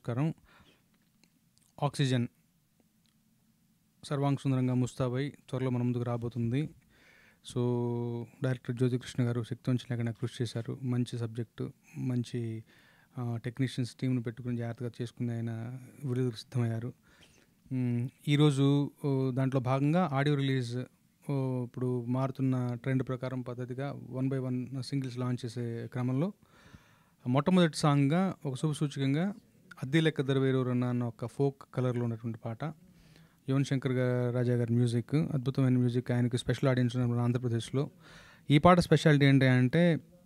నమస్కారం ఆక్సిజన్ సర్వాంగ సుందరంగా ముస్తాబై త్వరలో మన ముందుకు రాబోతుంది సో డైరెక్టర్ జ్యోతికృష్ణ గారు శక్తివంచన లేకుండా కృషి చేశారు మంచి సబ్జెక్టు మంచి టెక్నీషియన్స్ టీంను పెట్టుకుని జాగ్రత్తగా చేసుకుని ఆయన విడుదలకు సిద్ధమయ్యారు మ్, ఈరోజు ఓ, దాంట్లో భాగంగా ఆడియో రిలీజ్ ఓ, ఇప్పుడు మారుతున్న ట్రెండ్ ప్రకారం పద్ధతిగా one by one singles launch చేసే క్రమంలో మొట్టమొదటి సాంగ్గా ఒక శుభ సూచకంగా అద్దె లెక్క దరవేరూరన్న అన్న ఒక ఫోక్ కలర్లో ఉన్నటువంటి పాట యువన్ శంకర్ గా రాజా గారి మ్యూజిక్ అద్భుతమైన మ్యూజిక్ ఆయనకి స్పెషల్ ఆడియన్స్ ఉన్నారు మన ఆంధ్రప్రదేశ్లో ఈ పాట స్పెషాలిటీ ఏంటి అంటే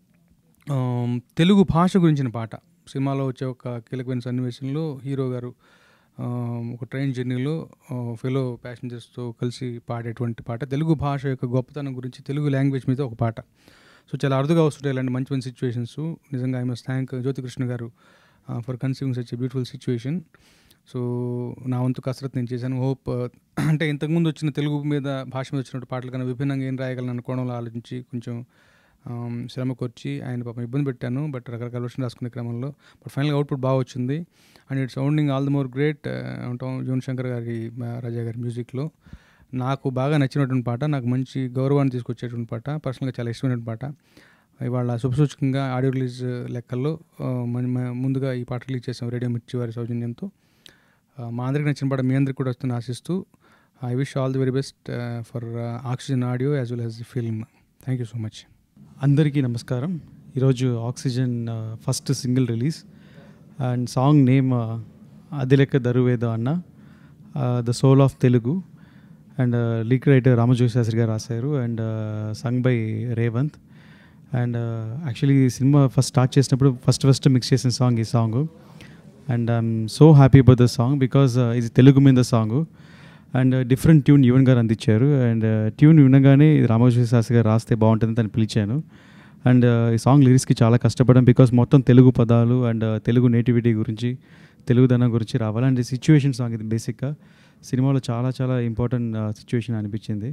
ఆమ్, తెలుగు భాష గురించిన పాట సినిమాలో వచ్చే ఒక కీలకమైన సన్నివేశంలో హీరో గారు ఆమ్, ఒక ట్రైన్ జర్నీలో ఫెలో ప్యాసింజర్స్తో కలిసి పాడేటువంటి పాట తెలుగు భాష యొక్క గొప్పతనం గురించి తెలుగు లాంగ్వేజ్ మీద ఒక పాట సో చాలా అరుదుగా వస్తుంటాయి ఇలాంటి మంచి మంచి సిచ్యువేషన్స్ నిజంగా I must thank Jyothikrishna garu for conceiving such a beautiful situation so నా వంతు కసరత్ నేను చేశాను హోప్ అంటే ఇంతకుముందు వచ్చిన తెలుగు మీద భాష మీద వచ్చినట్టు పాటల కన్నా విభిన్నంగా ఏం రాయగలను అనుకోవడంలో ఆలోచించి కొంచెం ఆమ్, శ్రమకు వచ్చి ఆయన పాపం ఇబ్బంది పెట్టాను బట్ రకరకాల వర్షన్ రాసుకునే క్రమంలో బట్ ఫైనల్గా అవుట్పుట్ బాగా వచ్చింది and it's sounding all the more great ఉంటాం యువన్ శంకర్ గారి ఆ, రాజా గారి మ్యూజిక్లో నాకు బాగా నచ్చినటువంటి పాట నాకు మంచి గౌరవాన్ని తీసుకొచ్చేటువంటి పాట పర్సనల్గా చాలా ఇష్టమైనటువంటి పాట ఇవాళ శుభసూచకంగా ఆడియో రిలీజ్ లెక్కల్లో ఆ, మన- మన ముందుగా ఈ పాట రిలీజ్ చేసాం రేడియో మిర్చి వారి సౌజన్యంతో ఆ, మా అందరికి నచ్చిన పాట మీ అందరికి కూడా వస్తుంది ఆశిస్తూ I wish all the very best for oxygen audio as well as the film thank you so much అందరికీ నమస్కారం ఈరోజు oxygen first single release and song name అదిలెక్క దరువేద అన్న the soul of Telugu and lyric writer Ramajogi Sastry garu రాశారు and sung by Revanth and actually cinema first start చేసినప్పుడు first first mix చేసిన song ఈ song and I'm so happy about the song because ఇది తెలుగు మీద song and different tune Yuvan garu అందించారు and tune వినగానే ఇది రామోజీ శాస్త్రి గారు రాస్తే బాగుంటుందని తను పిలిచాను అండ్ ఈ సాంగ్ లిరిక్స్కి చాలా కష్టపడ్డాం బికాస్ మొత్తం తెలుగు పదాలు అండ్ తెలుగు నేటివిటీ గురించి తెలుగుదనం గురించి రావాలి అండ్ సిచ్యువేషన్ సాంగ్ ఇది బేసిక్గా సినిమాలో చాలా చాలా ఇంపార్టెంట్ సిచ్యువేషన్ అనిపించింది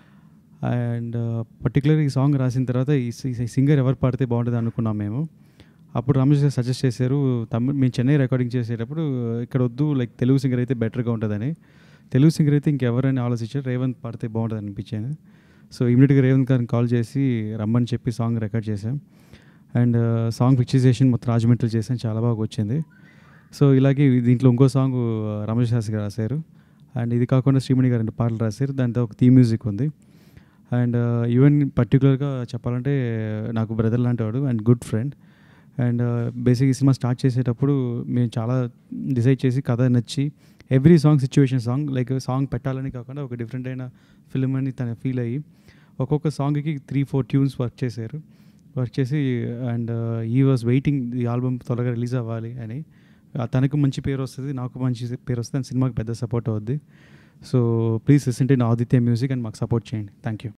అండ్ పర్టికులర్ ఈ సాంగ్ రాసిన తర్వాత ఈ సింగర్ ఎవరు పాడితే బాగుంటుంది అనుకున్నాం మేము అప్పుడు రమేష్ గారు సజెస్ట్ చేశారు తమిళ మేము చెన్నై రికార్డింగ్ చేసేటప్పుడు ఇక్కడ వద్దు లైక్ తెలుగు సింగర్ అయితే బెటర్గా ఉంటుందని తెలుగు సింగర్ అయితే ఇంకెవరైనా ఆలోచించారు రేవంత్ పాడితే బాగుంటుంది అనిపించాను సో ఇమీడియట్గా రేవంత్ గారిని కాల్ చేసి రమ్మని చెప్పి సాంగ్ రికార్డ్ చేశాం అండ్ సాంగ్ పిక్చరైజేషన్ మొత్తం రాజమండ్రి చేసాం చాలా బాగా వచ్చింది సో ఇలాగే దీంట్లో ఇంకో సాంగ్ రమేష్ శాస్త్రి గారు రాశారు అండ్ ఇది కాకుండా శ్రీమణి గారు రెండు పాటలు రాశారు దాంతో ఒక థీమ్ మ్యూజిక్ ఉంది అండ్ ఈవెన్ పర్టికులర్గా చెప్పాలంటే నాకు బ్రదర్ లాంటి వాడు and good friend and basic ఈ సినిమా స్టార్ట్ చేసేటప్పుడు మేము చాలా డిసైడ్ చేసి కథ నచ్చి every song situation song like song పెట్టాలని కాకుండా ఒక డిఫరెంట్ అయిన ఫిల్మ్ అని తను ఫీల్ అయ్యి ఒక్కొక్క సాంగ్కి త్రీ ఫోర్ ట్యూన్స్ వర్క్ చేశారు వర్క్ చేసి అండ్ ఈ వాజ్ వెయిటింగ్ ఈ ఆల్బమ్ త్వరగా రిలీజ్ అవ్వాలి అని ఆ, తనకు మంచి పేరు వస్తుంది నాకు మంచి పేరు వస్తుంది అండ్ సినిమాకి పెద్ద సపోర్ట్ అవుద్ది so please listen to Aditya music and మాకు సపోర్ట్ చేయండి థ్యాంక్ యూ